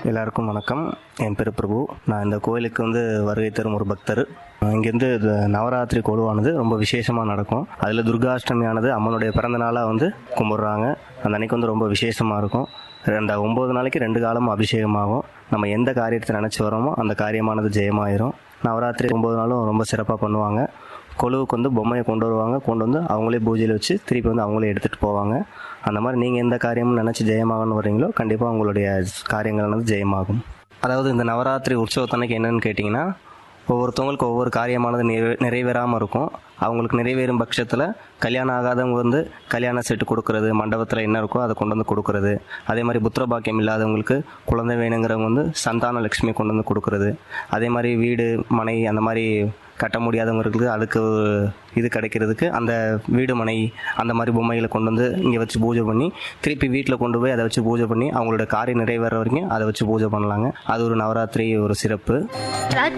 எல்லாருக்கும் வணக்கம் என் பேர் பிரபு நான் இந்த கோயிலுக்கு வந்து வருகை தரும் ஒரு பக்தர் இங்கேருந்து இது நவராத்திரி கொலுவானது ரொம்ப விசேஷமாக நடக்கும் அதில் துர்காஷ்டமியானது அம்மனுடைய பிறந்த நாளாக வந்து கும்பிட்றாங்க அந்த அன்னைக்கு வந்து ரொம்ப விசேஷமாக இருக்கும் அந்த ஒம்பது நாளைக்கு ரெண்டு காலமும் அபிஷேகமாகும் நம்ம எந்த காரியத்தை நினச்சி வரோமோ அந்த காரியமானது ஜெயமாயிரும் நவராத்திரி ஒம்பது நாளும் ரொம்ப சிறப்பாக பண்ணுவாங்க கொலுவுக்கு வந்து பொம்மையை கொண்டு வருவாங்க கொண்டு வந்து அவங்களே பூஜையில் வச்சு திருப்பி வந்து அவங்களே எடுத்துகிட்டு போவாங்க அந்த மாதிரி நீங்கள் எந்த காரியமும் நினச்சி ஜெயமாகணும்னு வர்றீங்களோ கண்டிப்பாக உங்களுடைய காரியங்கள் வந்து ஜெயமாகும் அதாவது இந்த நவராத்திரி உற்சவத்தன்னைக்கு என்னன்னு கேட்டிங்கன்னா ஒவ்வொருத்தவங்களுக்கு ஒவ்வொரு காரியமானது நிறைவே நிறைவேறாமல் இருக்கும் அவங்களுக்கு நிறைவேறும் பட்சத்தில் கல்யாணம் ஆகாதவங்க வந்து கல்யாண செட்டு கொடுக்கறது மண்டபத்தில் என்ன இருக்கோ அதை கொண்டு வந்து கொடுக்கறது அதே மாதிரி புத்திர பாக்கியம் இல்லாதவங்களுக்கு குழந்தை வேணுங்கிறவங்க வந்து சந்தான லட்சுமி கொண்டு வந்து கொடுக்கறது அதே மாதிரி வீடு மனை அந்த மாதிரி கட்ட முடியாதவங்களுக்கு அதுக்கு இது கிடைக்கிறதுக்கு அந்த வீடு மனை அந்த மாதிரி பொம்மைகளை கொண்டு வந்து இங்கே வச்சு பூஜை பண்ணி திருப்பி வீட்டில் கொண்டு போய் அதை வச்சு பூஜை பண்ணி அவங்களோட காரியம் நிறைவேற வரைக்கும் அதை வச்சு பூஜை பண்ணலாங்க அது ஒரு நவராத்திரி ஒரு சிறப்பு